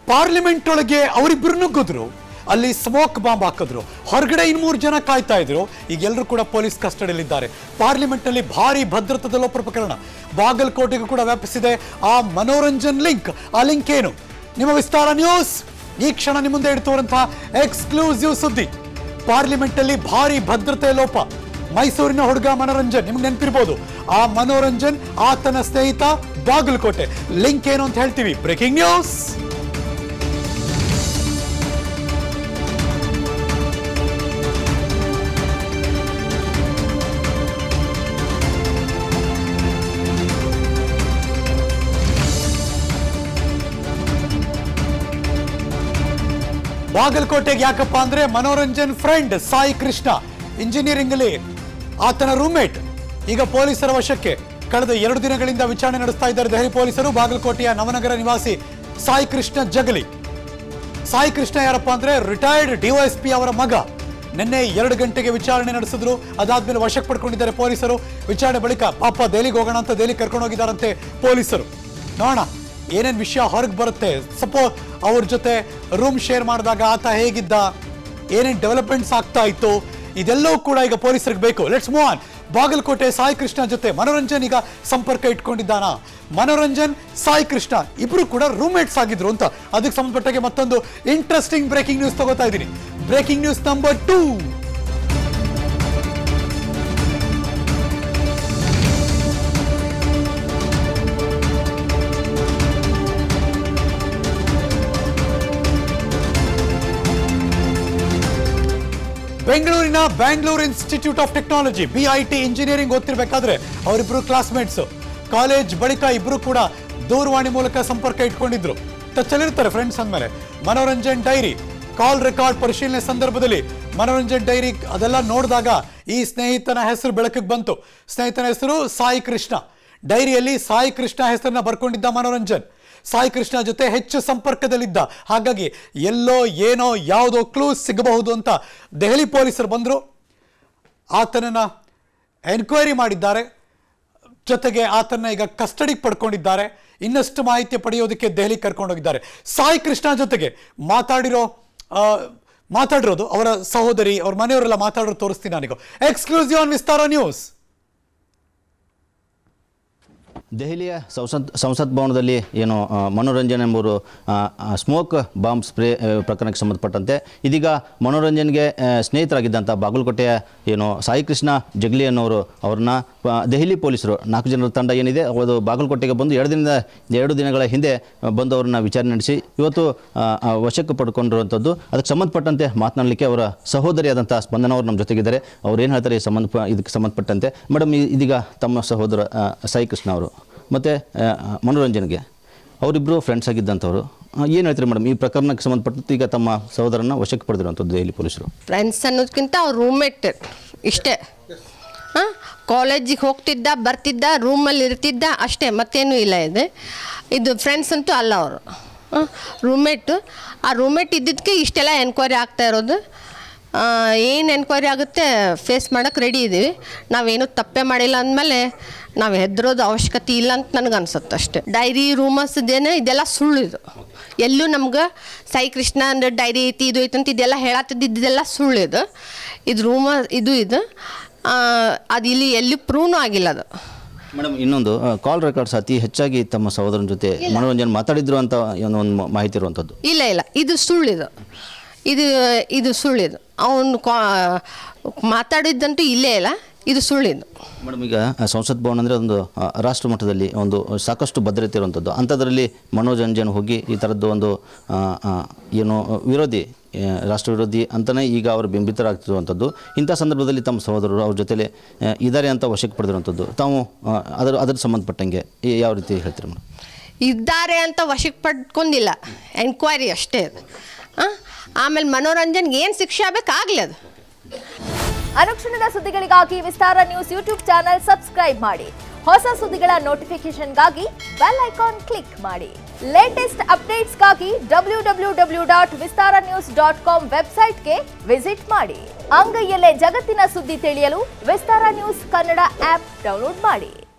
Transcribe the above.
Parliament ಒಳಗೆ ಅವರಿಬ್ಬರು ನುಗ್ಗಿದ್ರು ಅಲ್ಲಿ ಸ್ಮೋಕ್ ಬಾಂಬ್ ಹಾಕಿದ್ರು ಹೊರಗಡೆ ಇನ್ನೂರು ಜನ ಕಾಯ್ತಾ ಇದ್ರು ಈಗ ಎಲ್ಲರೂ ಕೂಡ ಪೊಲೀಸ್ ಕಸ್ಟಡಿಯಲ್ಲಿದ್ದಾರೆ ಪಾರ್ಲಿಮೆಂಟ್ ನಲ್ಲಿ ಭಾರಿ ಭದ್ರತಾ ಲೋಪ ಪ್ರಕರಣ ಬಾಗಲಕೋಟೆಗೂ ಕೂಡ ವ್ಯಾಪಿಸಿದೆ ಆ ಮನೋರಂಜನ್ ಲಿಂಕ್ ಆ ಲಿಂಕ್ ಏನು ನಿಮ್ಮ ವಿಸ್ತಾರ ನ್ಯೂಸ್ ಈ ಕ್ಷಣ ನಿಮ್ಮ ಮುಂದೆ ಇಡ್ತುವಂತಹ ಎಕ್ಸ್ಕ್ಲೂಸಿವ್ ಸುದ್ದಿ ಪಾರ್ಲಿಮೆಂಟ್ ಅಲ್ಲಿ ಭಾರಿ ಭದ್ರತೆ ಲೋಪ ಮೈಸೂರಿನ ಹುಡುಗ ಮನೋರಂಜನ್ ನಿಮ್ಗೆ ನೆನಪಿರ್ಬೋದು ಆ ಮನೋರಂಜನ್ ಆತನ ಸ್ನೇಹಿತ ಬಾಗಲಕೋಟೆ ಲಿಂಕ್ ಏನು ಅಂತ ಹೇಳ್ತೀವಿ ಬ್ರೇಕಿಂಗ್ ನ್ಯೂಸ್ ಬಾಗಲಕೋಟೆಗೆ ಯಾಕಪ್ಪ ಅಂದ್ರೆ ಮನೋರಂಜನ್ ಫ್ರೆಂಡ್ ಸಾಯಿ ಕೃಷ್ಣ ಇಂಜಿನಿಯರಿಂಗ್ ಅಲ್ಲಿ ಆತನ ರೂಮ್ಮೇಟ್ ಈಗ ಪೊಲೀಸರ ವಶಕ್ಕೆ ಕಳೆದ ಎರಡು ದಿನಗಳಿಂದ ವಿಚಾರಣೆ ನಡೆಸ್ತಾ ಇದ್ದಾರೆ ದೆಹಲಿ ಪೊಲೀಸರು ಬಾಗಲಕೋಟೆಯ ನವನಗರ ನಿವಾಸಿ ಸಾಯಿ ಕೃಷ್ಣ ಜಗಲಿ ಸಾಯಿ ಕೃಷ್ಣ ಯಾರಪ್ಪ ಅಂದ್ರೆ ರಿಟೈರ್ಡ್ ಡಿವೈಎಸ್ಪಿ ಅವರ ಮಗ ನಿನ್ನೆ ಎರಡು ಗಂಟೆಗೆ ವಿಚಾರಣೆ ನಡೆಸಿದ್ರು ಅದಾದ್ಮೇಲೆ ವಶಕ್ಕೆ ಪಡ್ಕೊಂಡಿದ್ದಾರೆ ಪೊಲೀಸರು ವಿಚಾರಣೆ ಬಳಿಕ ಪಾಪ ದೆಹಲಿಗೆ ಹೋಗೋಣ ಅಂತ ದೆಹಲಿಗೆ ಕರ್ಕೊಂಡು ಹೋಗಿದ್ದಾರಂತೆ ಪೊಲೀಸರು ನೋಡೋಣ ಏನೇನ್ ವಿಷಯ ಹೊರಗೆ ಬರುತ್ತೆ ಸಪೋಸ್ ಅವ್ರ ಜೊತೆ ರೂಮ್ ಶೇರ್ ಮಾಡಿದಾಗ ಆತ ಹೇಗಿದ್ದ ಏನೇನ್ ಡೆವಲಪ್ಮೆಂಟ್ಸ್ ಆಗ್ತಾ ಇತ್ತು ಇದೆಲ್ಲವೂ ಕೂಡ ಈಗ ಪೊಲೀಸರಿಗೆ ಬೇಕು let's move on Bagalkote Sai Krishna ಜೊತೆ ಮನೋರಂಜನ್ ಈಗ ಸಂಪರ್ಕ ಇಟ್ಕೊಂಡಿದ್ದಾನ ಮನೋರಂಜನ್ ಸಾಯಿ ಕೃಷ್ಣ ಇಬ್ರು ಕೂಡ ರೂಮ್ಮೇಟ್ಸ್ ಆಗಿದ್ರು ಅಂತ ಅದಕ್ಕೆ ಸಂಬಂಧಪಟ್ಟಾಗೆ ಮತ್ತೊಂದು ಇಂಟ್ರೆಸ್ಟಿಂಗ್ ಬ್ರೇಕಿಂಗ್ ನ್ಯೂಸ್ ತಗೋತಾ ಇದ್ದೀನಿ ಬ್ರೇಕಿಂಗ್ ನ್ಯೂಸ್ ನಂಬರ್ ಟೂ ಬೆಂಗಳೂರಿನ Bangalore Institute of Technology B I T engineering ಓದ್ತಿರ್ಬೇಕಾದ್ರೆ ಅವರಿಬ್ರು ಕ್ಲಾಸ್ಮೇಟ್ಸ್ ಕಾಲೇಜ್ ಬಳಿಕ ಇಬ್ರು ಕೂಡ ದೂರವಾಣಿ ಮೂಲಕ ಸಂಪರ್ಕ ಇಟ್ಕೊಂಡಿದ್ರು ಟಚಲ್ಲಿರ್ತಾರೆ ಫ್ರೆಂಡ್ಸ್ ಅಂದಮೇಲೆ ಮನೋರಂಜನ್ ಡೈರಿ ಕಾಲ್ ರೆಕಾರ್ಡ್ ಪರಿಶೀಲನೆ ಸಂದರ್ಭದಲ್ಲಿ ಮನೋರಂಜನ್ ಡೈರಿ ಅದೆಲ್ಲ ನೋಡಿದಾಗ ಈ ಸ್ನೇಹಿತನ ಹೆಸರು ಬೆಳಕಿಗೆ ಬಂತು ಸ್ನೇಹಿತನ ಹೆಸರು ಸಾಯಿ ಕೃಷ್ಣ ಡೈರಿಯಲ್ಲಿ ಸಾಯಿ ಕೃಷ್ಣ ಹೆಸರನ್ನ ಬರ್ಕೊಂಡಿದ್ದ ಮನೋರಂಜನ್ ಸಾಯಿ ಕೃಷ್ಣ ಜೊತೆ ಹೆಚ್ಚು ಸಂಪರ್ಕದಲ್ಲಿದ್ದ ಹಾಗಾಗಿ ಎಲ್ಲೋ ಏನೋ ಯಾವುದೋ ಕ್ಲೂಸ್ ಸಿಗಬಹುದು ಅಂತ ದೆಹಲಿ ಪೊಲೀಸರು ಬಂದರು ಆತನನ್ನ ಎನ್ಕ್ವೈರಿ ಮಾಡಿದ್ದಾರೆ ಜೊತೆಗೆ ಆತನ ಈಗ ಕಸ್ಟಡಿಗೆ ಪಡ್ಕೊಂಡಿದ್ದಾರೆ ಇನ್ನಷ್ಟು ಮಾಹಿತಿ ಪಡೆಯೋದಕ್ಕೆ ದೆಹಲಿ ಕರ್ಕೊಂಡೋಗಿದ್ದಾರೆ ಸಾಯಿ ಕೃಷ್ಣ ಜೊತೆಗೆ ಮಾತಾಡಿರೋ ಆ, ಮಾತಾಡಿರೋದು ಅವರ ಸಹೋದರಿ ಅವ್ರ ಮನೆಯವರೆಲ್ಲ ಮಾತಾಡೋದು ತೋರಿಸ್ತೀನಿ ನಾನೀಗ ಎಕ್ಸ್ಕ್ಲೂಸಿವ್ ಆನ್ ವಿಸ್ತಾರ ನ್ಯೂಸ್ ದೆಹಲಿಯ ಸಂಸತ್ ಸಂಸತ್ ಭವನದಲ್ಲಿ ಏನು ಆ, ಮನೋರಂಜನ್ ಎಂಬುವರು ಆ, ಆ, ಸ್ಮೋಕ್ ಬಾಂಬ್ ಸ್ಪ್ರೇ ಆ, ಪ್ರಕರಣಕ್ಕೆ ಸಂಬಂಧಪಟ್ಟಂತೆ ಇದೀಗ ಮನೋರಂಜನ್ಗೆ ಆ, ಸ್ನೇಹಿತರಾಗಿದ್ದಂಥ ಬಾಗಲಕೋಟೆಯ ಏನು ಸಾಯಿ ಕೃಷ್ಣ ಜಗ್ಲಿ ಅನ್ನೋರು ಅವ್ರನ್ನ ಆ, ದೆಹಲಿ ಪೊಲೀಸರು ನಾಲ್ಕು ಜನರ ತಂಡ ಏನಿದೆ ಅದು ಬಾಗಲಕೋಟೆಗೆ ಬಂದು ಎರಡು ದಿನದ ಎರಡು ದಿನಗಳ ಹಿಂದೆ ಆ, ಬಂದು ಅವ್ರನ್ನ ವಿಚಾರಣೆ ನಡೆಸಿ ಇವತ್ತು ಆ, ಆ, ವಶಕ್ಕೆ ಪಡ್ಕೊಂಡಿರುವಂಥದ್ದು ಅದಕ್ಕೆ ಸಂಬಂಧಪಟ್ಟಂತೆ ಮಾತನಾಡಲಿಕ್ಕೆ ಅವರ ಸಹೋದರಿಯಾದಂಥ ಸ್ಪಂದನ ಅವರು ನಮ್ಮ ಜೊತೆಗಿದ್ದಾರೆ ಅವ್ರು ಏನು ಹೇಳ್ತಾರೆ ಈ ಸಂಬಂಧ ಇದಕ್ಕೆ ಸಂಬಂಧಪಟ್ಟಂತೆ ಮೇಡಮ್ ಇದೀಗ ತಮ್ಮ ಸಹೋದರ ಆ, ಸಾಯಿ ಕೃಷ್ಣ ಅವರು ಮತ್ತು ಮನೋರಂಜನ್ಗೆ ಅವರಿಬ್ಬರು ಫ್ರೆಂಡ್ಸ್ ಆಗಿದ್ದಂಥವ್ರು ಏನು ಹೇಳ್ತೀರಿ ಮೇಡಮ್ ಈ ಪ್ರಕರಣಕ್ಕೆ ಸಂಬಂಧಪಟ್ಟಂತೆ ಈಗ ತಮ್ಮ ಸಹೋದರನ ವಶಕ್ಕೆ ಪಡೆದಿರುವಂಥದ್ದು ದೆಹಲಿ ಪೊಲೀಸರು ಫ್ರೆಂಡ್ಸ್ ಅನ್ನೋದಕ್ಕಿಂತ ಅವ್ರ ರೂಮ್ಮೇಟ್ ಇಷ್ಟೇ ಹಾಂ ಕಾಲೇಜಿಗೆ ಹೋಗ್ತಿದ್ದ ಬರ್ತಿದ್ದ ರೂಮಲ್ಲಿ ಇರ್ತಿದ್ದ ಅಷ್ಟೇ ಮತ್ತೇನೂ ಇಲ್ಲ ಇದೆ ಇದು ಫ್ರೆಂಡ್ಸ್ ಅಂತೂ ಅಲ್ಲ ಅವರು ರೂಮ್ಮೇಟು ಆ ರೂಮ್ಮೇಟ್ ಇದ್ದಿದ್ದಕ್ಕೆ ಇಷ್ಟೆಲ್ಲ ಎನ್ಕ್ವೈರಿ ಆಗ್ತಾ ಇರೋದು ಏನು ಎನ್ಕ್ವೈರಿ ಆಗುತ್ತೆ ಫೇಸ್ ಮಾಡೋಕ್ಕೆ ರೆಡಿ ಇದ್ದೀವಿ ನಾವೇನು ತಪ್ಪೇ ಮಾಡಿಲ್ಲ ಅಂದಮೇಲೆ ನಾವು ಹೆದರೋದು ಅವಶ್ಯಕತೆ ಇಲ್ಲ ಅಂತ ನನಗೆ ಅನ್ಸುತ್ತೆ ಅಷ್ಟೇ ಡೈರಿ ರೂಮರ್ಸ್ ಇದೇನೆ ಇದೆಲ್ಲ ಸುಳ್ಳು ಇದು ಎಲ್ಲೂ ನಮ್ಗೆ ಸಾಯಿ ಕೃಷ್ಣ ಅಂದ್ರೆ ಡೈರಿ ಐತಿ ಇದು ಐತಿ ಅಂತ ಇದೆಲ್ಲ ಹೇಳತ್ತಿದ್ದೆಲ್ಲ ಸುಳ್ಳು ಇದು ಇದು ರೂಮರ್ ಇದು ಇದು ಆ, ಅದು ಇಲ್ಲಿ ಎಲ್ಲಿ ಪ್ರೂವ್ನೂ ಆಗಿಲ್ಲ ಅದು ಮೇಡಮ್ ಇನ್ನೊಂದು ಕಾಲ್ ರೆಕಾರ್ಡ್ಸ್ ಅತಿ ಹೆಚ್ಚಾಗಿ ತಮ್ಮ ಸಹೋದರನ ಜೊತೆ ಮನೋರಂಜನ್ ಮಾತಾಡಿದ್ರು ಅಂತ ಏನೋ ಒಂದು ಮಾ- ಮಾಹಿತಿ ಇರುವಂಥದ್ದು ಇಲ್ಲ ಇಲ್ಲ ಇದು ಸುಳ್ಳಿದು ಇದು ಇದು ಸುಳ್ಳಿದು ಅವನು ಕಾ ಮಾತಾಡಿದ್ದಂತೂ ಇಲ್ಲೇ ಇಲ್ಲ ಇದು ಸುಳ್ಳಿದು ಮೇಡಮ್ ಈಗ ಆ, ಸಂಸತ್ ಭವನ ಅಂದರೆ ಒಂದು ಆ, ರಾಷ್ಟ್ರ ಮಟ್ಟದಲ್ಲಿ ಒಂದು ಸಾಕಷ್ಟು ಭದ್ರತೆ ಇರುವಂಥದ್ದು ಅಂಥದ್ರಲ್ಲಿ ಮನೋರಂಜನ್ ಹೋಗಿ ಈ ಥರದ್ದು ಒಂದು ಆ, ಆ, ಏನು ವಿರೋಧಿ ಆ, ರಾಷ್ಟ್ರ ವಿರೋಧಿ ಅಂತಲೇ ಈಗ ಅವರು ಬಿಂಬಿತರಾಗ್ತಿರುವಂಥದ್ದು ಇಂಥ ಸಂದರ್ಭದಲ್ಲಿ ತಮ್ಮ ಸಹೋದರರು ಅವ್ರ ಜೊತೆಲೆ ಆ, ಇದ್ದಾರೆ ಅಂತ ವಶಕ್ಕೆ ಪಡೆದಿರುವಂಥದ್ದು ತಾವು ಆ, ಅದರ ಅದರ ಸಂಬಂಧಪಟ್ಟಂಗೆ ಈ ಯಾವ ರೀತಿ ಹೇಳ್ತೀರಿ ಮೇಡಮ್ ಇದ್ದಾರೆ ಅಂತ ವಶಕ್ಕೆ ಪಡ್ಕೊಂಡಿಲ್ಲ ಎನ್ಕ್ವೈರಿ ಅಷ್ಟೇ ಅದು ಆ? ಆಮೇಲೆ ಮನೋರಂಜನ್ಗೆ ಏನು ಶಿಕ್ಷೆ ಆಗಬೇಕಾಗಲಿ ಅದು ಅನುಕ್ಷಣದ ಸುದ್ದಿಗಳಿಗಾಗಿ Vistara news YouTube channel subscribe ಮಾಡಿ ಹೊಸ ಸುದ್ದಿಗಳ ನೋಟಿಫಿಕೇಶನ್ಗಾಗಿ ಬೆಲ್ ಐಕಾನ್ ಕ್ಲಿಕ್ ಮಾಡಿ ಲೇಟೆಸ್ಟ್ ಅಪ್ಡೇಟ್ಸ್ಗಾಗಿ W W W dot Vistara news dot com ವೆಬ್ಸೈಟ್ಗೆ ವಿಸಿಟ್ ಮಾಡಿ ಅಂಗೈಯಲ್ಲೇ ಜಗತ್ತಿನ ಸುದ್ದಿ ತಿಳಿಯಲು Vistara news Kannada app download ಮಾಡಿ